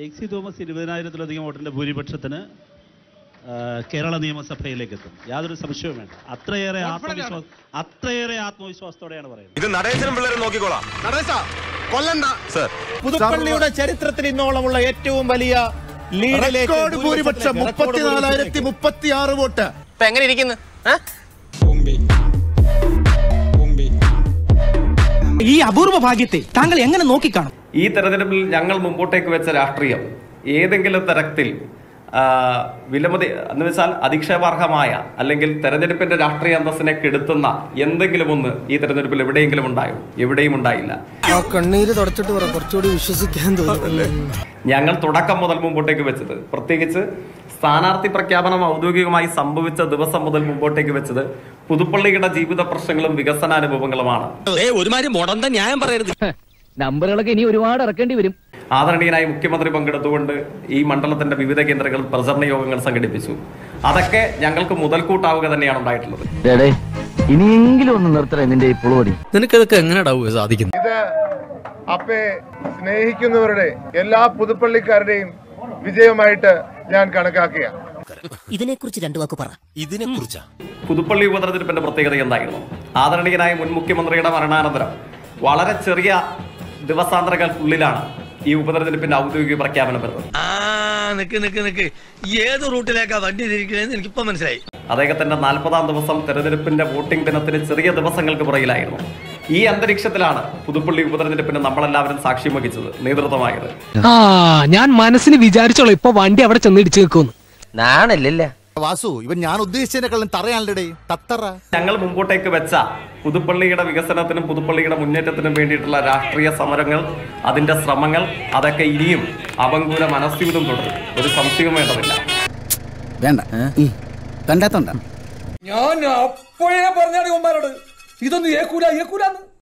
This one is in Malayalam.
എക്സി തോമസ് ഇരുപതിനായിരത്തിലധികം വോട്ടിന്റെ ഭൂരിപക്ഷത്തിന് ആ, കേരള നിയമസഭയിലേക്ക് എത്തും യാതൊരു സംശയവും വേണ്ട അത്രയേറെ ആത്മവിശ്വാസം അത്രയേറെ ആത്മവിശ്വാസത്തോടെയാണ് പറയുന്നത് ഇത് നടേശനും പിള്ളേരെ നോക്കിക്കോളാം കൊല്ലണ്ട സർ പുതുപ്പള്ളിയുടെ ചരിത്രത്തിൽ ഇന്നോളമുള്ള ഏറ്റവും വലിയ ലീഡിലേക്ക് റെക്കോർഡ് ഭൂരിപക്ഷം റെക്കോർഡ് മുപ്പത്തിനാലായിരത്തി ഭൂരിപക്ഷത്തിലേക്ക്. മുപ്പത്തി ആറ് വോട്ട് ഇപ്പൊ എങ്ങനെ ഇരിക്കുന്നു ഈ അപൂർവ ഭാഗ്യത്തെ താങ്കൾ എങ്ങനെ നോക്കിക്കാണും ഈ തെരഞ്ഞെടുപ്പിൽ ഞങ്ങൾ മുമ്പോട്ടേക്ക് വെച്ച രാഷ്ട്രീയം ഏതെങ്കിലും തരത്തിൽ ആ, വിലമതി എന്ന് വെച്ചാൽ അധിക്ഷേപാർഹമായ അല്ലെങ്കിൽ തെരഞ്ഞെടുപ്പിന്റെ രാഷ്ട്രീയ അന്തസ്സിനെ കെടുത്തുന്ന എന്തെങ്കിലും ഒന്ന് ഈ തെരഞ്ഞെടുപ്പിൽ എവിടെയെങ്കിലും ഉണ്ടായോ എവിടെയും ഉണ്ടായില്ല കണ്ണീര് തുടച്ചിട്ട് പറ കുറച്ചുകൂടി വിശ്വസിക്കാൻ തോന്നുന്നു ഞങ്ങൾ തുടക്കം മുതൽ മുമ്പോട്ടേക്ക് വെച്ചത് പ്രത്യേകിച്ച് സ്ഥാനാർത്ഥി പ്രഖ്യാപനം ഔദ്യോഗികമായി സംഭവിച്ച ദിവസം മുതൽ മുമ്പോട്ടേക്ക് വെച്ചത് പുതുപ്പള്ളിയുടെ ജീവിത പ്രശ്നങ്ങളും വികസനാനുഭവങ്ങളുമാണ് ഒരുമാതിരി മുടന്ത ന്യായം പറയരുത് നമ്പറുകളൊക്കെ ഇനി ഒരുപാട് ഇറക്കേണ്ടി വരും ആദരണീയനായി മുഖ്യമന്ത്രി പങ്കെടുത്തുകൊണ്ട് ഈ മണ്ഡലത്തിന്റെ വിവിധ കേന്ദ്രങ്ങളിൽ പ്രചരണ യോഗങ്ങൾ സംഘടിപ്പിച്ചു അതൊക്കെ ഞങ്ങൾക്ക് മുതൽക്കൂട്ടാവുക തന്നെയാണ് ഉണ്ടായിട്ടുള്ളത് ഇനിയെങ്കിലും ഒന്ന് നിർത്തണേ നിന്റെ ഈ പുളുവടി നിനക്കതൊക്കെ എങ്ങനെയാ സാധിക്കുന്നത് ഇത് അപ്പയെ സ്നേഹിക്കുന്നവരുടെ എല്ലാ പുതുപ്പള്ളിക്കാരുടെയും വിജയമായിട്ട് ഞാൻ കണക്കാക്കുകയാണ് ഇതിനെക്കുറിച്ച് രണ്ടു വാക്ക് പറ ഇതിനെ കുറിച്ചാ പുതുപ്പള്ളി ഉപതെരഞ്ഞെടുപ്പിന്റെ പ്രത്യേകത എന്തായിരുന്നു ആദരണീയനായ മുൻ മുഖ്യമന്ത്രിയുടെ മരണാനന്തരം വളരെ ചെറിയ ദിവസാന്തരങ്ങൾക്കുള്ളിലാണ് ഈ ഉപതെരഞ്ഞെടുപ്പിന്റെ ഔദ്യോഗിക പ്രഖ്യാപനം വരുന്നത് ആ നിക്ക് നിക്ക് നിക്ക് ഏത് റൂട്ടിലേക്കാ വണ്ടി തിരിക്കണേന്ന് എനിക്കിപ്പോ മനസ്സിലായി അദ്ദേഹത്തിന്റെ നാൽപ്പതാം ദിവസം തെരഞ്ഞെടുപ്പിന്റെ വോട്ടിംഗ് ദിനത്തിന് ചെറിയ ദിവസങ്ങൾക്ക് പുറകിലായിരുന്നു ഈ അന്തരീക്ഷത്തിലാണ് പുതുപ്പള്ളി ഉപതെരഞ്ഞെടുപ്പിന് നമ്മളെല്ലാവരും സാക്ഷ്യം വഹിച്ചത് നേതൃത്വമായത് ആ ഞാൻ മനസ്സിൽ വിചാരിച്ചോളൂ ഇപ്പൊ വണ്ടി അവിടെ ചെന്നിടിച്ചു നിൽക്കുന്നു നാണല്ലേ വാസു ഇവൻ ഞാൻ ഉദ്ദേശിച്ചതിനെക്കാളും തറയാണല്ലേ തത്തറ ഞങ്ങൾ മുമ്പോട്ടേക്ക് വെച്ച പുതുപ്പള്ളിയുടെ വികസനത്തിനും പുതുപ്പള്ളിയുടെ മുന്നേറ്റത്തിനും വേണ്ടിയിട്ടുള്ള രാഷ്ട്രീയ സമരങ്ങൾ അതിന്റെ ശ്രമങ്ങൾ അതൊക്കെ ഇനിയും അപങ്കൂല മനസ്യൂതം തുടരും ഒരു സംശയവും വേണ്ടതില്ല വേണ്ട കണ്ടാത്തോണ്ട ഞാൻ അപ്പോഴേ പറഞ്ഞാണ് ഇവന്മാരോട് ഇതൊന്നും ഏക്കൂല ഏക്കൂലെന്ന്